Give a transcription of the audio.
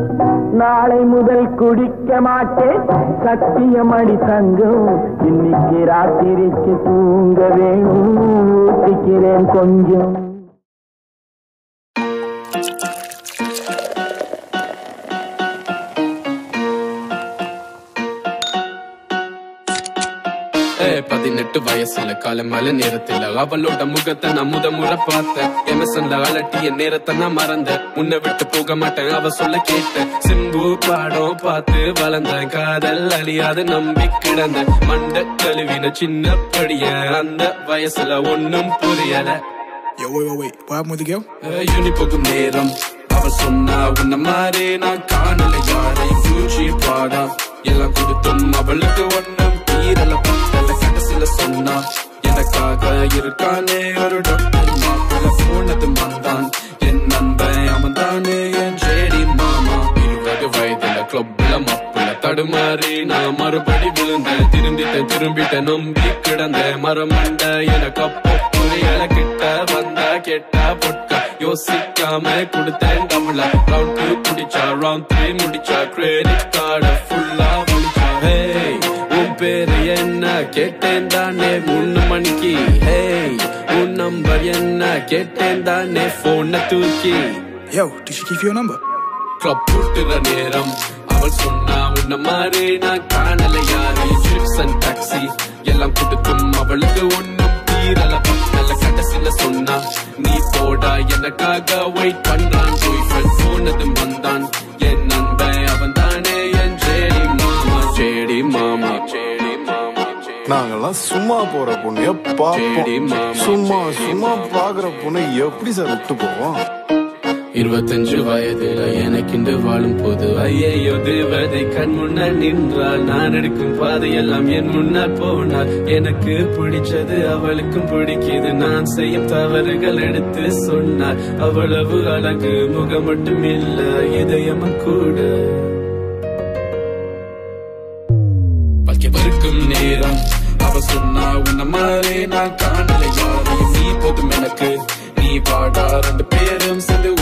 நாளை முதல் குடிக்க மாட்டேன் சத்தியமடி தங்கம் இன்னைக்கு ராத்திரிக்கு தூங்க வேணும் ஊத்திக்கிறேன் கொஞ்சம் ஏ, பதினெட்டு வயசுல காலமல நேரத்துல அவளோட முகத்தை நான் முத முறை பார்த்தேன் எமசன்ல அலட்டிய நேரத்தை நான் மறந்தேன் உன்னை விட்டு போக மாட்டேன் அவ சொல்ல கேட்டேன் சிம்பு பாடம் பார்த்து வளர்ந்தேன் காதல் அழியாது நம்பி கிடந்த மண்ட கழுவின சின்ன படிய அந்த வயசுல ஒன்னும் புரியல Yo, wait, wait, wait. What happened with the girl? யூனி போகும் நேரம் அவ சொன்னா உன்ன மாதிரி நான் காணல யாரை பூச்சி பாடா எல்லாம் கொடுத்தும் அவளுக்கு ஒன்னும் தீரல பத்தல கடைசில சொன்னா எனக்காக இருக்கானே ஒரு டாக்டர் மாப்பிள்ள போனது வந்தான் என் நண்பன் அவன் தானே என் ஜேடி மாமா இருபது வயதுல கிளப்ல மப்புல தடுமாறி நான் மறுபடி விழுந்தேன் திரும்பிட்டேன் திரும்பிட்டேன் நம்பி கிடந்தேன் மரமண்ட எனக்கு அப்போ புரியல கிட்ட வந்தா கெட்டா பொட்டா யோசிக்காம கொடுத்தேன் கமல ரவுண்ட் டூ குடிச்சா ரவுண்ட் த்ரீ முடிச்சா கிரெடிட் கார்டு ஃபுல்லா முடிச்சா ஹே உன் பேரு என்ன கேட்டேன் தானே மூணு மணிக்கு ஹே உன் நம்பர் என்ன கேட்டேன் தானே போன தூக்கி Yo, did she give you a number? Club கூட்டுற நேரம் அவள் சொன்னா உன்ன மாதிரி நான் காணல யாரு ட்ரிப்ஸ் அண்ட் டாக்ஸி எல்லாம் கொடுத்தும் அவளுக்கு ஒன்னும் தீரல நல்ல கடைசில சொன்னா நீ போடா எனக்காக வெயிட் பண்றான் பாய் ஃப்ரெண்ட் போனதும் வந்தான் என் நண்பன் அவன் தானே என் ஜேடி மாமா ஜேடி மாமா ஜேடி மாமா ஜேடி நாங்கெல்லாம் சும்மா போற பொண்ணு சரி, பாப்போம் மாமா. சும்மா சரி, சும்மா மாமா. பாக்குற பொண்ணு எப்படி சார் விட்டு போவோம் இருபத்தஞ்சு வயதுல எனக்கிண்டு வாழும் போது ஐயையோ தேவதை கண் முன்னால் நின்றால் நான் எடுக்கும் பாதையெல்லாம் என் முன்னால் போனால் எனக்கு பிடிச்சது அவளுக்கும் பிடிக்குது நான் செய்யும் தவறுகள் எடுத்து சொன்னால் அவ்வளவு அழகு முகம் மட்டும் இல்ல இதயமும் கூட வாழ்க்கை வறுக்கும் நேரம் அவ சொன்னா உன்ன மாதிரி நான் காணல யாரையும் நீ போதும் எனக்கு நீ பாடா ரெண்டு பேரும் சேர்ந்து